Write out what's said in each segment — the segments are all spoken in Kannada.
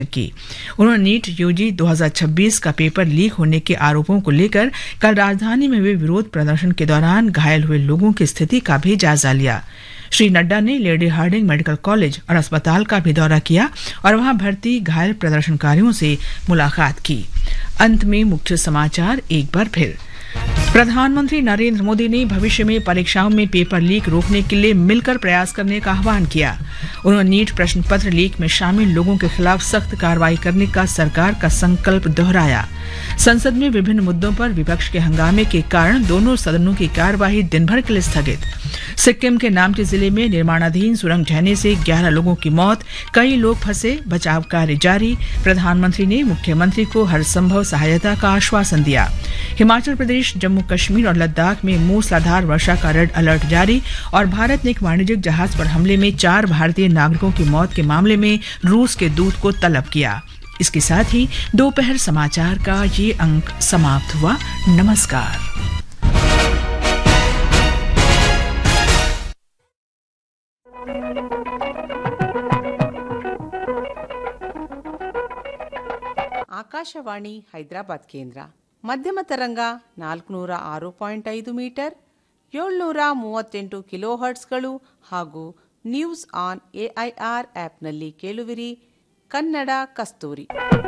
की उन्होंने नीट यूजी 2026 का पेपर लीक होने के आरोपों को लेकर कल राजधानी में हुए विरोध प्रदर्शन के दौरान घायल हुए लोगों की स्थिति का भी जायजा लिया श्री नड्डा ने लेडी हार्डिंग मेडिकल कॉलेज और अस्पताल का भी दौरा किया और वहां भर्ती घायल प्रदर्शनकारियों से मुलाकात की अंत में मुख्य समाचार एक बार फिर प्रधानमंत्री नरेंद्र मोदी ने भविष्य में परीक्षाओं में पेपर लीक रोकने के लिए मिलकर प्रयास करने का आह्वान किया उन्होंने नीट प्रश्न पत्र लीक में शामिल लोगों के खिलाफ सख्त कार्रवाई करने का सरकार का संकल्प दोहराया संसद में विभिन्न मुद्दों पर विपक्ष के हंगामे के कारण दोनों सदनों की कार्यवाही दिन भर के लिए स्थगित सिक्किम के नामची जिले में निर्माणाधीन सुरंग ढहने से 11 लोगों की मौत कई लोग फंसे बचाव कार्य जारी प्रधानमंत्री ने मुख्यमंत्री को हर संभव सहायता का आश्वासन दिया हिमाचल प्रदेश जम्मू कश्मीर और लद्दाख में मूसलाधार वर्षा का रेड अलर्ट जारी और भारत ने एक वाणिज्यिक जहाज पर हमले में चार भारतीय नागरिकों की मौत के मामले में रूस के दूत को तलब किया इसके साथ ही दोपहर समाचार का ये अंक समाप्त हुआ नमस्कार ಆಕಾಶವಾಣಿ ಹೈದರಾಬಾದ್ ಕೇಂದ್ರ ಮಧ್ಯಮ ತರಂಗ ನಾಲ್ಕುನೂರ ಆರು ಪಾಯಿಂಟ್ ಐದು ಮೀಟರ್ ಏಳ್ನೂರ ಮೂವತ್ತೆಂಟು ಕಿಲೋ ಹರ್ಟ್ಸ್ಗಳು ಹಾಗೂ ನ್ಯೂಸ್ ಆನ್ ಎಐಆರ್ ಆ್ಯಪ್ನಲ್ಲಿ ಕೇಳುವಿರಿ ಕನ್ನಡ ಕಸ್ತೂರಿ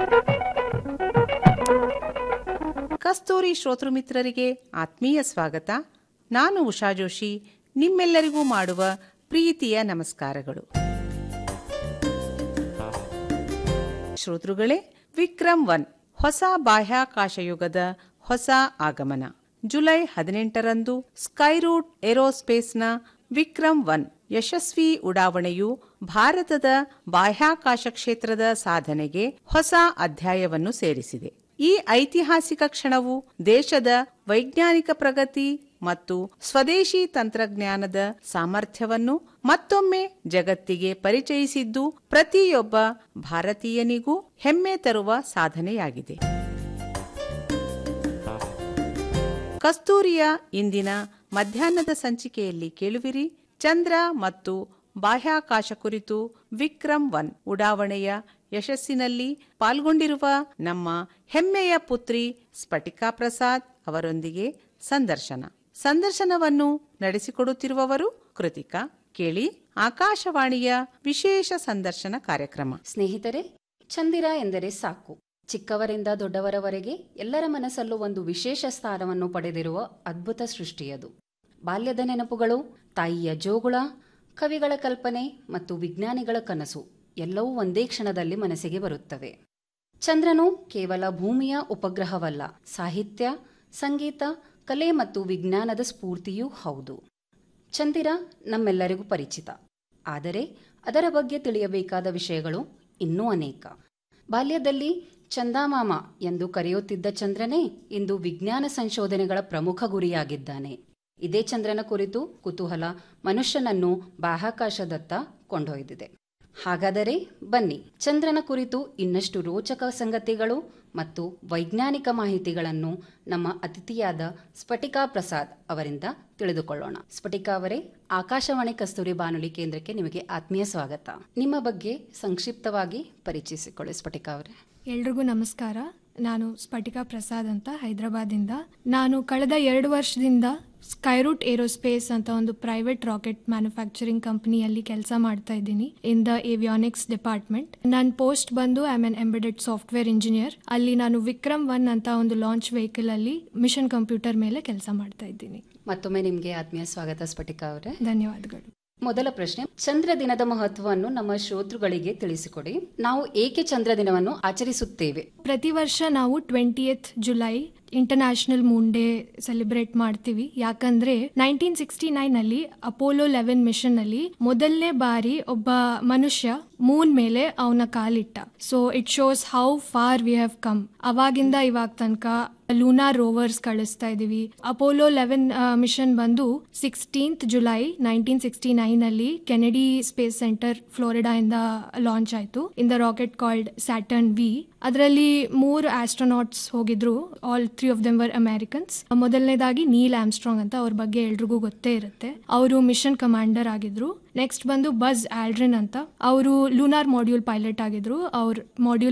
ಕಸ್ತೂರಿ ಶ್ರೋತೃ ಮಿತ್ರರಿಗೆ ಆತ್ಮೀಯ ಸ್ವಾಗತ ನಾನು ಉಷಾ ಜೋಶಿ ನಿಮ್ಮೆಲ್ಲರಿಗೂ ಮಾಡುವ ಪ್ರೀತಿಯ ನಮಸ್ಕಾರಗಳು ಶ್ರೋತೃಗಳೇ ವಿಕ್ರಮ್ ಒನ್ ಹೊಸ ಬಾಹ್ಯಾಕಾಶ ಯುಗದ ಹೊಸ ಆಗಮನ ಜುಲೈ ಹದಿನೆಂಟರಂದು ಸ್ಕೈರೂಟ್ ಏರೋಸ್ಪೇಸ್ನ ವಿಕ್ರಮ್ ಒನ್ ಯಶಸ್ವಿ ಉಡಾವಣೆಯು ಭಾರತದ ಬಾಹ್ಯಾಕಾಶ ಕ್ಷೇತ್ರದ ಸಾಧನೆಗೆ ಹೊಸ ಅಧ್ಯಾಯವನ್ನು ಸೇರಿಸಿದೆ ಈ ಐತಿಹಾಸಿಕ ಕ್ಷಣವು ದೇಶದ ವೈಜ್ಞಾನಿಕ ಪ್ರಗತಿ ಮತ್ತು ಸ್ವದೇಶಿ ತಂತ್ರಜ್ಞಾನದ ಸಾಮರ್ಥ್ಯವನ್ನು ಮತ್ತೊಮ್ಮೆ ಜಗತ್ತಿಗೆ ಪರಿಚಯಿಸಿದ್ದು ಪ್ರತಿಯೊಬ್ಬ ಭಾರತೀಯನಿಗೂ ಹೆಮ್ಮೆ ತರುವ ಸಾಧನೆಯಾಗಿದೆ ಕಸ್ತೂರಿಯ ಇಂದಿನ ಮಧ್ಯಾಹ್ನದ ಸಂಚಿಕೆಯಲ್ಲಿ ಕೇಳುವಿರಿ ಚಂದ್ರ ಮತ್ತು ಬಾಹ್ಯಾಕಾಶ ಕುರಿತು ವಿಕ್ರಮ್ ಒನ್ ಉಡಾವಣೆಯ ಯಶಸ್ಸಿನಲ್ಲಿ ಪಾಲ್ಗೊಂಡಿರುವ ನಮ್ಮ ಹೆಮ್ಮೆಯ ಪುತ್ರಿ ಸ್ಫಟಿಕಾ ಪ್ರಸಾದ್ ಅವರೊಂದಿಗೆ ಸಂದರ್ಶನ ಸಂದರ್ಶನವನ್ನು ನಡೆಸಿಕೊಡುತ್ತಿರುವವರು ಕೃತಿಕಾ ಕೇಳಿ ಆಕಾಶವಾಣಿಯ ವಿಶೇಷ ಸಂದರ್ಶನ ಕಾರ್ಯಕ್ರಮ ಸ್ನೇಹಿತರೆ ಚಂದಿರ ಎಂದರೆ ಸಾಕು ಚಿಕ್ಕವರಿಂದ ದೊಡ್ಡವರವರೆಗೆ ಎಲ್ಲರ ಮನಸ್ಸಲ್ಲೂ ಒಂದು ವಿಶೇಷ ಸ್ಥಾನವನ್ನು ಪಡೆದಿರುವ ಅದ್ಭುತ ಸೃಷ್ಟಿಯದು ಬಾಲ್ಯದ ನೆನಪುಗಳು ತಾಯಿಯ ಜೋಗುಳ ಕವಿಗಳ ಕಲ್ಪನೆ ಮತ್ತು ವಿಜ್ಞಾನಿಗಳ ಕನಸು ಎಲ್ಲವೂ ಒಂದೇ ಕ್ಷಣದಲ್ಲಿ ಮನಸ್ಸಿಗೆ ಬರುತ್ತವೆ ಚಂದ್ರನು ಕೇವಲ ಭೂಮಿಯ ಉಪಗ್ರಹವಲ್ಲ ಸಾಹಿತ್ಯ ಸಂಗೀತ ಕಲೆ ಮತ್ತು ವಿಜ್ಞಾನದ ಸ್ಫೂರ್ತಿಯೂ ಹೌದು ಚಂದಿರ ನಮ್ಮೆಲ್ಲರಿಗೂ ಪರಿಚಿತ ಆದರೆ ಅದರ ಬಗ್ಗೆ ತಿಳಿಯಬೇಕಾದ ವಿಷಯಗಳು ಇನ್ನೂ ಅನೇಕ ಬಾಲ್ಯದಲ್ಲಿ ಚಂದಾಮಾಮ ಎಂದು ಕರೆಯುತ್ತಿದ್ದ ಚಂದ್ರನೇ ಇಂದು ವಿಜ್ಞಾನ ಸಂಶೋಧನೆಗಳ ಪ್ರಮುಖ ಗುರಿಯಾಗಿದ್ದಾನೆ ಇದೇ ಚಂದ್ರನ ಕುರಿತು ಕುತೂಹಲ ಮನುಷ್ಯನನ್ನು ಬಾಹ್ಯಾಕಾಶದತ್ತ ಕೊಂಡೊಯ್ದಿದೆ ಹಾಗಾದರೆ ಬನ್ನಿ ಚಂದ್ರನ ಕುರಿತು ಇನ್ನಷ್ಟು ರೋಚಕ ಸಂಗತಿಗಳು ಮತ್ತು ವೈಜ್ಞಾನಿಕ ಮಾಹಿತಿಗಳನ್ನು ನಮ್ಮ ಅತಿಥಿಯಾದ ಸ್ಫಟಿಕಾ ಪ್ರಸಾದ್ ಅವರಿಂದ ತಿಳಿದುಕೊಳ್ಳೋಣ ಸ್ಫಟಿಕಾ ಅವರೇ ಆಕಾಶವಾಣಿ ಕಸ್ತೂರಿ ಬಾನುಲಿ ಕೇಂದ್ರಕ್ಕೆ ನಿಮಗೆ ಆತ್ಮೀಯ ಸ್ವಾಗತ ನಿಮ್ಮ ಬಗ್ಗೆ ಸಂಕ್ಷಿಪ್ತವಾಗಿ ಪರಿಚಯಿಸಿಕೊಳ್ಳಿ ಸ್ಫಟಿಕಾ ಅವರೇ ಎಲ್ರಿಗೂ ನಮಸ್ಕಾರ ನಾನು ಸ್ಫಟಿಕಾ ಪ್ರಸಾದ್ ಅಂತ ಹೈದರಾಬಾದಿಂದ ನಾನು ಕಳೆದ ಎರಡು ವರ್ಷದಿಂದ ಸ್ಕೈರೂಟ್ ಏರೋಸ್ಪೇಸ್ ಅಂತ ಒಂದು ಪ್ರೈವೇಟ್ ರಾಕೆಟ್ ಮ್ಯಾನುಫ್ಯಾಕ್ಚರಿಂಗ್ ಕಂಪನಿಯಲ್ಲಿ ಕೆಲಸ ಮಾಡ್ತಾ ಇದ್ದೀನಿ ಇನ್ ದ ಏವಿಯಾನಿಕ್ಸ್ ಡಿಪಾರ್ಟ್ಮೆಂಟ್ ನನ್ನ ಪೋಸ್ಟ್ ಬಂದು I am embedded software engineer ಅಲ್ಲಿ ನಾನು ವಿಕ್ರಮ್ ಒನ್ ಅಂತ ಒಂದು ಲಾಂಚ್ ವೆಹಿಕಲ್ ಅಲ್ಲಿ ಮಿಷನ್ ಕಂಪ್ಯೂಟರ್ ಮೇಲೆ ಕೆಲಸ ಮಾಡ್ತಾ ಇದ್ದೀನಿ ಮತ್ತೊಮ್ಮೆ ನಿಮಗೆ ಆತ್ಮೀಯ ಸ್ವಾಗತ ಸ್ಫಟಿಕಾ ಅವರೇ ಧನ್ಯವಾದಗಳು ಮೊದಲ ಪ್ರಶ್ನೆ ಚಂದ್ರ ದಿನದ ಮಹತ್ವವನ್ನು ನಮ್ಮ ಶ್ರೋತೃಗಳಿಗೆ ತಿಳಿಸಿಕೊಡಿ ನಾವು ಏಕೆ ಚಂದ್ರ ದಿನವನ್ನು ಆಚರಿಸುತ್ತೇವೆ ಪ್ರತಿ ವರ್ಷ ನಾವು twentieth July international moon day celebrate ಮಾಡ್ತೀವಿ ಯಾಕಂದ್ರೆ ನೈನ್ಟೀನ್ ಸಿಕ್ಸ್ಟಿ ನೈನ್ ಅಲ್ಲಿ ಅಪೋಲೋ ಲೆವೆನ್ ಮಿಷನ್ ಅಲ್ಲಿ ಮೊದಲನೇ ಬಾರಿ ಒಬ್ಬ ಮನುಷ್ಯ ಮೂನ್ ಮೇಲೆ ಅವನ ಕಾಲಿಟ್ಟ so it shows how far we have come ಅವಾಗಿಂದ ಇವಾಗ ತನಕ ಲೂನಾರ್ ರೋವರ್ಸ್ ಕಳಿಸ್ತಾ ಇದೀವಿ ಅಪೋಲೋ ಲೆವೆನ್ ಮಿಷನ್ ಬಂದು sixteenth July nineteen sixty nine ಅಲ್ಲಿ ಕೆನೆಡಿ ಸ್ಪೇಸ್ ಸೆಂಟರ್ ಫ್ಲೋರಿಡಾ ಇಂದ ಲಾಂಚ್ ಆಯ್ತು in the rocket called Saturn V ಅದರಲ್ಲಿ ಮೂರು ಆಸ್ಟ್ರೋನಾಟ್ಸ್ ಹೋಗಿದ್ರು all three of them were Americans ಮೊದಲನೇದಾಗಿ ನೀಲ್ ಆಮ್ಸ್ಟ್ರಾಂಗ್ ಅಂತ ಅವ್ರ ಬಗ್ಗೆ ಎಲ್ರಿಗೂ ಗೊತ್ತೇ ಇರುತ್ತೆ ಅವರು ಮಿಷನ್ ಕಮಾಂಡರ್ ಆಗಿದ್ರು ನೆಕ್ಸ್ಟ್ ಬಂದು ಬಸ್ ಆಲ್ಡ್ರಿನ್ ಅಂತ ಅವರು ಲೂನಾರ್ ಮಾಡ್ಯೂಲ್ ಪೈಲಟ್ ಆಗಿದ್ರು ಅವ್ರ ಮಾಡ್ಯೂಲ್